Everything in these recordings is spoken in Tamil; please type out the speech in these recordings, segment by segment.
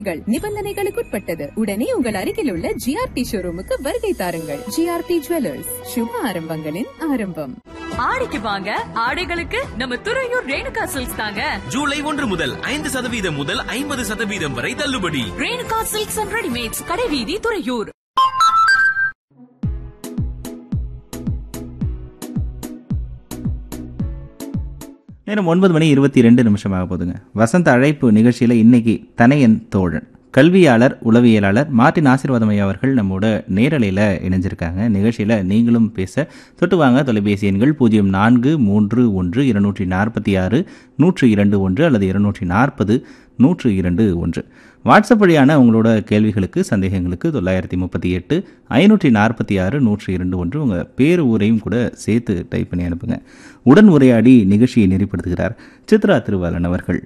உங்கள் நிபந்தனைகளுக்குட்பட்டது உடனே உங்கள் அருகில் உள்ள ஜிஆர்டி ஷோரூமுக்கு வருகை தாருங்கள் ஜிஆர்டி ஜுவல்லர்ஸ் சுப ஆரம்பங்களின் ஆரம்பம் ஆடிக்கு வாங்க ஆடைகளுக்கு நம்ம துறையூர் ரேணுகா சில்க்ஸ் தாங்க ஜூலை ஒன்று முதல் ஐந்து சதவீதம் முதல் ஐம்பது சதவீதம் வரை தள்ளுபடி ரேணுகா சில்க்ஸ் அண்ட் ரெடிமேட்ஸ் கடைவீதி துறையூர் நேரம் ஒன்பது மணி இருபத்தி ரெண்டு நிமிஷமாக போதுங்க வசந்த அழைப்பு நிகழ்ச்சியில் இன்னைக்கு தனையன் தோழன் கல்வியாளர் உளவியலாளர் மார்ட்டின் ஆசீர்வாதம் ஐயா அவர்கள் நம்மோட நேரலையில் இணைஞ்சிருக்காங்க நிகழ்ச்சியில் நீங்களும் பேச தொட்டு வாங்க தொலைபேசி எண்கள் பூஜ்ஜியம் நான்கு மூன்று ஒன்று இருநூற்றி நாற்பத்தி ஆறு நூற்று இரண்டு ஒன்று அல்லது இருநூற்றி நாற்பது நூற்று இரண்டு ஒன்று வாட்ஸ்அப் வழியான உங்களோட கேள்விகளுக்கு சந்தேகங்களுக்கு தொள்ளாயிரத்தி முப்பத்தி எட்டு ஐநூற்றி நாற்பத்தி ஆறு நூற்றி இரண்டு ஒன்று உங்கள் பேர் ஊரையும் கூட சேர்த்து டைப் பண்ணி அனுப்புங்க உடன் உரையாடி நிகழ்ச்சியை நெறிப்படுத்துகிறார் சித்ரா திருவாளன் அவர்கள்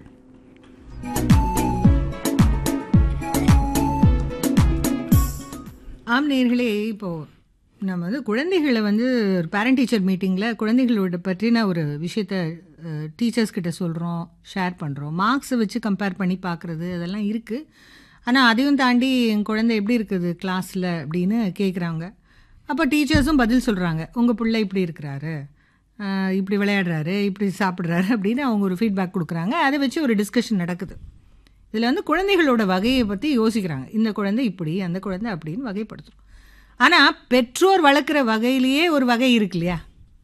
ஆம் நேர்களே இப்போது நம்ம வந்து குழந்தைகளை வந்து ஒரு பேரண்ட் டீச்சர் மீட்டிங்கில் குழந்தைகளோட பற்றின ஒரு விஷயத்த டீச்சர்ஸ் கிட்ட சொல்கிறோம் ஷேர் பண்ணுறோம் மார்க்ஸை வச்சு கம்பேர் பண்ணி பார்க்குறது அதெல்லாம் இருக்குது ஆனால் அதையும் தாண்டி என் குழந்தை எப்படி இருக்குது கிளாஸில் அப்படின்னு கேட்குறாங்க அப்போ டீச்சர்ஸும் பதில் சொல்கிறாங்க உங்கள் பிள்ளை இப்படி இருக்கிறாரு அஹ், இப்படி விளையாடுறாரு இப்படி சாப்பிட்றாரு அப்படின்னு அவங்க ஒரு ஃபீட்பேக் கொடுக்குறாங்க அதை வச்சு ஒரு டிஸ்கஷன் நடக்குது இதில் வந்து குழந்தைகளோட வகையை பற்றி யோசிக்கிறாங்க இந்த குழந்தை இப்படி அந்த குழந்தை அப்படின்னு வகைப்படுத்தும் ஆனால் பெற்றோர் வளர்க்குற வகையிலேயே ஒரு வகை இருக்கு இல்லையா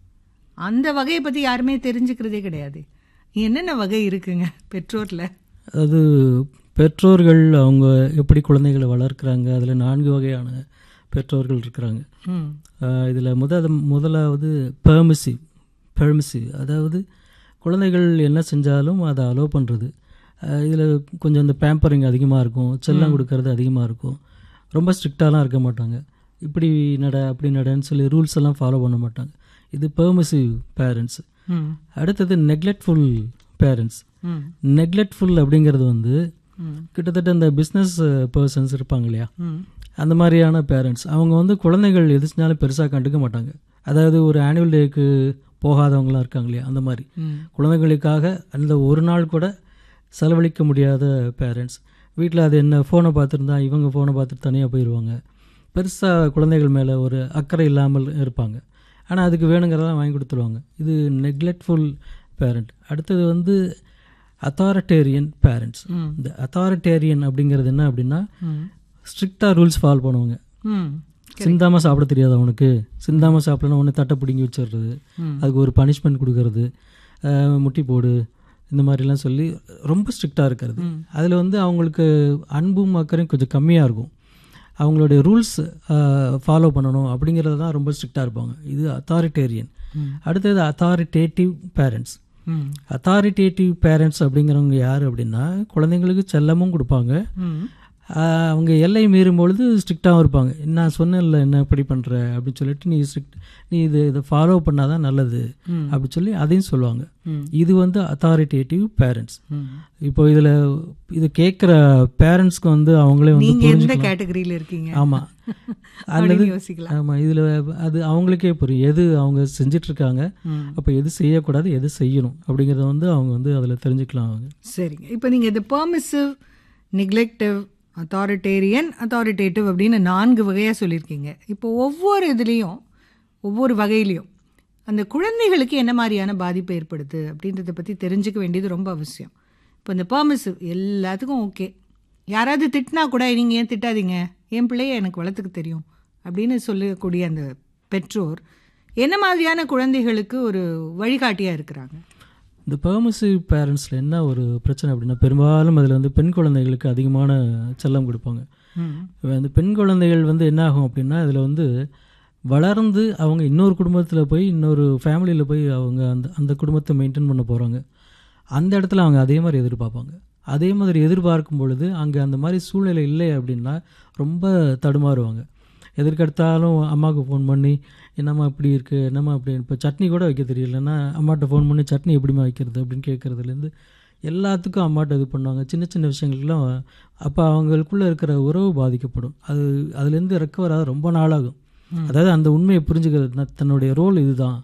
அந்த வகையை பற்றி யாருமே தெரிஞ்சுக்கிறதே கிடையாது என்னென்ன வகை இருக்குங்க பெற்றோரில் அது பெற்றோர்கள் அவங்க எப்படி குழந்தைகளை வளர்க்குறாங்க அதில் நான்கு வகையான பெற்றோர்கள் இருக்கிறாங்க ம் இதில் முத முதலாவது பெர்மிசிவ் பெர்மிசிவ் அதாவது குழந்தைகள் என்ன செஞ்சாலும் அதை அலோவ் பண்ணுறது இதில் கொஞ்சம் இந்த பேம்பரிங் அதிகமாக இருக்கும் செல்லம் கொடுக்கறது அதிகமாக இருக்கும் ரொம்ப ஸ்ட்ரிக்டாலாம் இருக்க மாட்டாங்க இப்படி நட அப்படி நடன்னு சொல்லி ரூல்ஸ் எல்லாம் ஃபாலோ பண்ண மாட்டாங்க இது பெர்மிசிவ் பேரண்ட்ஸ் ம் அடுத்தது நெக்லெக்ட்ஃபுல் பேரண்ட்ஸ் ம் நெக்லெக்ட்ஃபுல் அப்படிங்கிறது வந்து ம். கிட்டத்தட்ட இந்த பிஸ்னஸ் பர்சன்ஸ் இருப்பாங்க இல்லையா ம் அந்த மாதிரியான பேரண்ட்ஸ் அவங்க வந்து குழந்தைகள் எது செஞ்சாலும் பெருசாக கண்டுக்க மாட்டாங்க அதாவது ஒரு ஆனுவல் டேக்கு போகாதவங்களாம் இருக்காங்க இல்லையா அந்த மாதிரி ம். குழந்தைகளுக்காக அந்த ஒரு நாள் கூட செலவழிக்க முடியாத பேரண்ட்ஸ் வீட்டில் அது என்ன ஃபோனை பார்த்துருந்தா இவங்க ஃபோனை பார்த்துட்டு தனியாக போயிடுவாங்க பெருசாக குழந்தைகள் மேலே ஒரு அக்கறை இல்லாமல் இருப்பாங்க ஆனால் அதுக்கு வேணுங்கிறதெல்லாம் வாங்கி கொடுத்துருவாங்க இது நெக்லெக்ட்ஃபுல் பேரண்ட் அடுத்தது வந்து அத்தாரிட்டேரியன் பேரண்ட்ஸ் இந்த அத்தாரிட்டேரியன் அப்படிங்கிறது என்ன அப்படின்னா ம் ஸ்ட்ரிக்டாக ரூல்ஸ் ஃபாலோ பண்ணுவாங்க ம் சிந்தாமல் சாப்பிட தெரியாது அவனுக்கு சிந்தாமல் சாப்பிடணும் ஒன்று தட்டை பிடுங்கி வச்சிடுறது அதுக்கு ஒரு பனிஷ்மெண்ட் கொடுக்கறது அஹ், முட்டி போடு இந்த மாதிரிலாம் சொல்லி ரொம்ப ஸ்ட்ரிக்டாக இருக்கிறது அதில் வந்து அவங்களுக்கு அன்பும் அக்கறையும் கொஞ்சம் கம்மியாக இருக்கும் அவங்களுடைய ரூல்ஸ் ஃபாலோ பண்ணணும் அப்படிங்கிறது தான் ரொம்ப ஸ்ட்ரிக்டாக இருப்பாங்க இது அத்தாரிட்டேரியன் அடுத்தது அத்தாரிட்டேட்டிவ் பேரண்ட்ஸ் ம் அத்தாரிட்டேட்டிவ் பேரண்ட்ஸ் அப்படிங்கிறவங்க யார் அப்படின்னா குழந்தைங்களுக்கு செல்லமும் கொடுப்பாங்க ம் ஆஹ் அவங்க எல்லை மீறும் பொழுது ஸ்ட்ரிக்டாகவும் இருப்பாங்க நான் சொன்னேன்ல என்ன இப்படி பண்ணுற அப்படின்னு சொல்லிட்டு நீ ஸ்ட்ரிக்ட் நீ இது இதை ஃபாலோ பண்ணாதான் நல்லது அப்படி சொல்லி அதையும் சொல்லுவாங்க இது வந்து அத்தாரிட்டேட்டிவ் பேரண்ட்ஸ் இப்போ இதில் இது கேட்குற பேரண்ட்ஸ்க்கு வந்து அவங்களே வந்து நீங்க எந்த புரிஞ்சுக்கலாம் கேட்டகரியில இருக்கீங்க ஆமாம் அப்படின்னு அல்லது யோசிக்கலாம் ஆமாம் இதில் அது அவங்களுக்கே புரியும் எது அவங்க செஞ்சிட்டு இருக்காங்க அப்போ எது செய்யக்கூடாது எது செய்யணும் அப்படிங்கிறத வந்து அவங்க வந்து அதில் தெரிஞ்சுக்கலாம் அவங்க சரிங்க இப்போ நீங்கள் இது பெர்மிசிவ் நெக்லெக்டிவ் அத்தாரிட்டேரியன் அத்தாரிட்டேட்டிவ் அப்படின்னு நான்கு வகையாக சொல்லியிருக்கீங்க இப்போ ஒவ்வொரு இதுலேயும் ஒவ்வொரு வகையிலையும் அந்த குழந்தைகளுக்கு என்ன மாதிரியான பாதிப்பு ஏற்படுது அப்படின்றத பற்றி தெரிஞ்சுக்க வேண்டியது ரொம்ப அவசியம் இப்போ இந்த பெர்மிசிவ் எல்லாத்துக்கும் ஓகே யாராவது திட்டினா கூட நீங்கள் ஏன் திட்டாதீங்க என் பிள்ளைய எனக்கு வளர்த்துக்க தெரியும் அப்படின்னு சொல்லக்கூடிய அந்த பெற்றோர் என்ன மாதிரியான குழந்தைகளுக்கு ஒரு வழிகாட்டியாக இருக்கிறாங்க இந்த பெர்மிசிவ் பேரண்ட்ஸில் என்ன ஒரு பிரச்சனை அப்படின்னா பெரும்பாலும் அதில் வந்து பெண் குழந்தைகளுக்கு அதிகமான செல்லம் கொடுப்பாங்க இப்ப இந்த பெண் குழந்தைகள் வந்து என்ன ஆகும் அப்படின்னா இதில் வந்து வளர்ந்து அவங்க இன்னொரு குடும்பத்தில் போய் இன்னொரு ஃபேமிலியில் போய் அவங்க அந்த அந்த குடும்பத்தை மெயின்டைன் பண்ண போகிறாங்க அந்த இடத்துல அவங்க அதே மாதிரி எதிர்பார்ப்பாங்க அதே மாதிரி எதிர்பார்க்கும் பொழுது அங்கே அந்த மாதிரி சூழ்நிலை இல்லை அப்படின்னா ரொம்ப தடுமாறுவாங்க எதற்கெடுத்தாலும் அம்மாவுக்கு ஃபோன் பண்ணி என்னம்மா இப்படி இருக்குது என்னம்மா இப்படி இப்போ சட்னி கூட வைக்க தெரியலன்னா அம்மாட்ட ஃபோன் பண்ணி சட்னி எப்படிம்மா வைக்கிறது அப்படின்னு கேட்குறதுலேருந்து எல்லாத்துக்கும் அம்மாட்ட இது பண்ணுவாங்க சின்ன சின்ன விஷயங்களுக்கெல்லாம் அப்போ அவங்களுக்குள்ளே இருக்கிற உறவு பாதிக்கப்படும் அது அதுலேருந்து ரெக்கவர் ஆக ரொம்ப நாளாகும் அதாவது அந்த உண்மையை புரிஞ்சுக்கிறது நான் தன்னுடைய ரோல் இதுதான்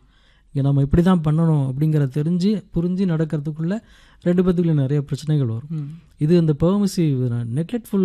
இங்கே நம்ம இப்படி தான் பண்ணணும் அப்படிங்கிறத தெரிஞ்சு புரிஞ்சு நடக்கிறதுக்குள்ள ரெண்டு பேத்துக்குள்ள நிறைய பிரச்சனைகள் வரும் இது இந்த பெர்மிசிவ் நெக்லெக்ட்ஃபுல்